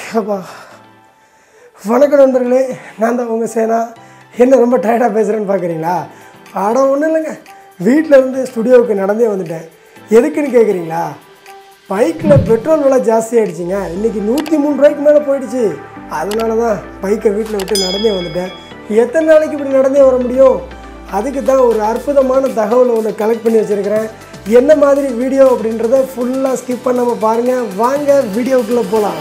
அப்பா வணக்கம் நண்பர்களே நான் தான் உங்கள் சேனா என்ன ரொம்ப டயர்டாக பேசுகிறேன்னு பார்க்குறீங்களா படம் ஒன்றும் இல்லைங்க வீட்டில் இருந்து ஸ்டுடியோவுக்கு நடந்தே வந்துட்டேன் எதுக்குன்னு கேட்குறீங்களா பைக்கில் பெட்ரோல் விலை ஜாஸ்தி ஆகிடுச்சிங்க இன்றைக்கி நூற்றி மூணு ரூபாய்க்கு மேலே போயிடுச்சு அதனால தான் பைக்கை வீட்டில் விட்டு நடந்தே வந்துட்டேன் எத்தனை நாளைக்கு இப்படி நடந்தே வர முடியும் அதுக்கு தான் ஒரு அற்புதமான தகவலை ஒன்று கலெக்ட் பண்ணி வச்சுருக்கிறேன் என்ன மாதிரி வீடியோ அப்படின்றத ஃபுல்லாக ஸ்கிப் பண்ணாமல் பாருங்கள் வாங்க வீடியோக்குள்ளே போகலாம்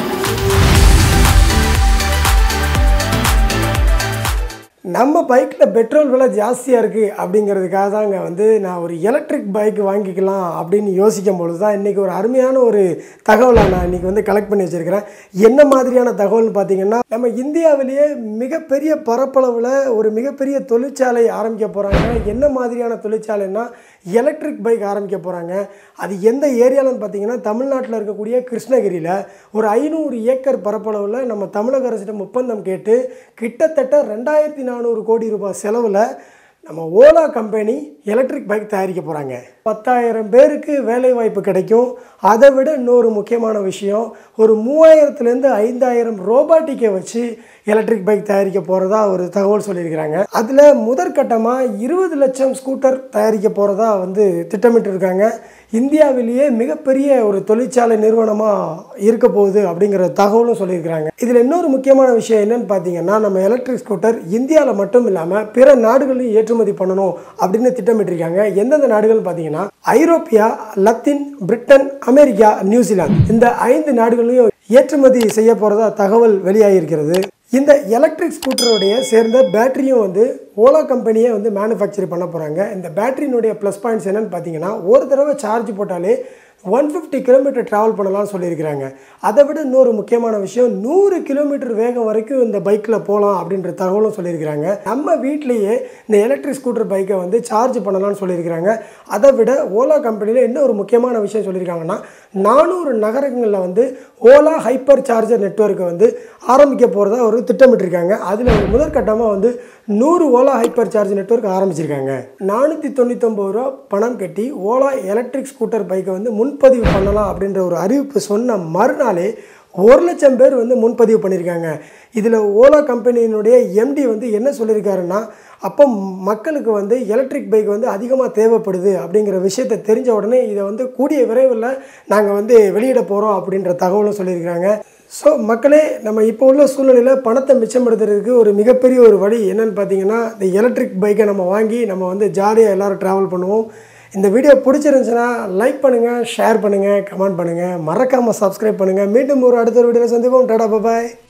நம்ம பைக்கில் பெட்ரோல் விலை ஜாஸ்தியாக இருக்குது அப்படிங்கிறதுக்காக தாங்க வந்து நான் ஒரு எலக்ட்ரிக் பைக் வாங்கிக்கலாம் அப்படின்னு யோசிக்கும் பொழுது தான் இன்றைக்கி ஒரு அருமையான ஒரு தகவலை நான் இன்றைக்கி வந்து கலெக்ட் பண்ணி வச்சுருக்கிறேன் என்ன மாதிரியான தகவல்னு பார்த்தீங்கன்னா நம்ம இந்தியாவிலேயே மிகப்பெரிய பரப்பளவில் ஒரு மிகப்பெரிய தொழிற்சாலை ஆரம்பிக்க போகிறாங்க என்ன மாதிரியான தொழிற்சாலைன்னா எலக்ட்ரிக் பைக் ஆரம்பிக்க போகிறாங்க அது எந்த ஏரியாலன்னு பார்த்தீங்கன்னா தமிழ்நாட்டில் இருக்கக்கூடிய கிருஷ்ணகிரியில் ஒரு ஐநூறு ஏக்கர் பரப்பளவில் நம்ம தமிழக அரசிடம் ஒப்பந்தம் கேட்டு கிட்டத்தட்ட ரெண்டாயிரத்தி நானூறு கோடி ரூபாய் செலவில் நம்ம ஓலா கம்பெனி எலக்ட்ரிக் பைக் தயாரிக்க போகிறாங்க பத்தாயிரம் பேருக்கு வேலை வாய்ப்பு கிடைக்கும் அதை விட இன்னொரு முக்கியமான விஷயம் ஒரு மூவாயிரத்துலேருந்து ஐந்தாயிரம் ரோபாட்டிக்கை வச்சு எலக்ட்ரிக் பைக் தயாரிக்க போகிறதா ஒரு தகவல் சொல்லியிருக்கிறாங்க அதில் முதற்கட்டமாக இருபது லட்சம் ஸ்கூட்டர் தயாரிக்க போகிறதா வந்து திட்டமிட்டு இருக்காங்க இந்தியாவிலேயே மிகப்பெரிய ஒரு தொழிற்சாலை நிறுவனமாக இருக்க போகுது அப்படிங்கிற தகவலும் சொல்லியிருக்கிறாங்க இதில் இன்னொரு முக்கியமான விஷயம் என்னன்னு பார்த்தீங்கன்னா நம்ம எலக்ட்ரிக் ஸ்கூட்டர் இந்தியாவில் மட்டும் இல்லாமல் பிற நாடுகளையும் ஏற்றுமதி பண்ணணும் அப்படின்னு திட்டமிட்டிருக்காங்க எந்தெந்த நாடுகள் பார்த்தீங்கன்னா ஐரோப்பியா லத்தீன் பிரிட்டன் அமெரிக்கா நியூசிலாந்து இந்த ஐந்து நாடுகளையும் ஏற்றுமதி செய்ய போகிறதா தகவல் வெளியாகியிருக்கிறது இந்த எலக்ட்ரிக் ஸ்கூட்டருடைய சேர்ந்த பேட்டரியும் வந்து ஓலா கம்பெனியே வந்து மேனுஃபேக்சர் பண்ண போகிறாங்க இந்த பேட்டரியினுடைய ப்ளஸ் பாயிண்ட்ஸ் என்னென்னு பார்த்தீங்கன்னா ஒரு தடவை சார்ஜ் போட்டாலே ஒன் ஃபிஃப்டி கிலோமீட்டர் ட்ராவல் பண்ணலாம்னு சொல்லியிருக்கிறாங்க அதை விட இன்னொரு முக்கியமான விஷயம் நூறு கிலோமீட்டர் வேகம் வரைக்கும் இந்த பைக்கில் போகலாம் அப்படின்ற தகவலும் சொல்லியிருக்கிறாங்க நம்ம வீட்லேயே இந்த எலக்ட்ரிக் ஸ்கூட்டர் பைக்கை வந்து சார்ஜ் பண்ணலாம்னு சொல்லியிருக்கிறாங்க அதை விட ஓலா கம்பெனியில் என்ன ஒரு முக்கியமான விஷயம் சொல்லியிருக்காங்கன்னா நானூறு நகரங்களில் வந்து ஓலா ஹைப்பர் சார்ஜர் நெட்ஒர்க்கை வந்து ஆரம்பிக்க போகிறதா ஒரு திட்டமிட்டிருக்காங்க அதில் முதற்கட்டமாக வந்து நூறு ஓலா ஹைப்பர் சார்ஜ் நெட்ஒர்க் ஆரம்பிச்சிருக்காங்க நானூற்றி தொண்ணூத்தொம்பது ரூபா பணம் கட்டி ஓலா எலக்ட்ரிக் ஸ்கூட்டர் பைக்கை வந்து முன்பதிவு பண்ணலாம் அப்படின்ற ஒரு அறிவிப்பு சொன்ன மறுநாளே ஒரு லட்சம் பேர் வந்து முன்பதிவு பண்ணியிருக்காங்க இதில் ஓலா கம்பெனியினுடைய எம்டி வந்து என்ன சொல்லியிருக்காருன்னா அப்போ மக்களுக்கு வந்து எலக்ட்ரிக் பைக் வந்து அதிகமாக தேவைப்படுது அப்படிங்கிற விஷயத்தை தெரிஞ்ச உடனே இதை வந்து கூடிய விரைவில் நாங்கள் வந்து வெளியிட போகிறோம் அப்படின்ற தகவலும் சொல்லியிருக்காங்க ஸோ மக்களே நம்ம இப்போ உள்ள சூழ்நிலையில் பணத்தை மிச்சப்படுத்துறதுக்கு ஒரு மிகப்பெரிய ஒரு வழி என்னன்னு பார்த்தீங்கன்னா இந்த எலக்ட்ரிக் பைக்கை நம்ம வாங்கி நம்ம வந்து ஜாலியாக எல்லோரும் ட்ராவல் பண்ணுவோம் இந்த வீடியோ பிடிச்சிருந்துச்சுன்னா லைக் பண்ணுங்கள் ஷேர் பண்ணுங்கள் கமெண்ட் பண்ணுங்கள் மறக்காமல் சப்ஸ்கிரைப் பண்ணுங்கள் மீண்டும் ஒரு அடுத்த ஒரு வீடியோவில் சந்திப்போம் டாடா பாய்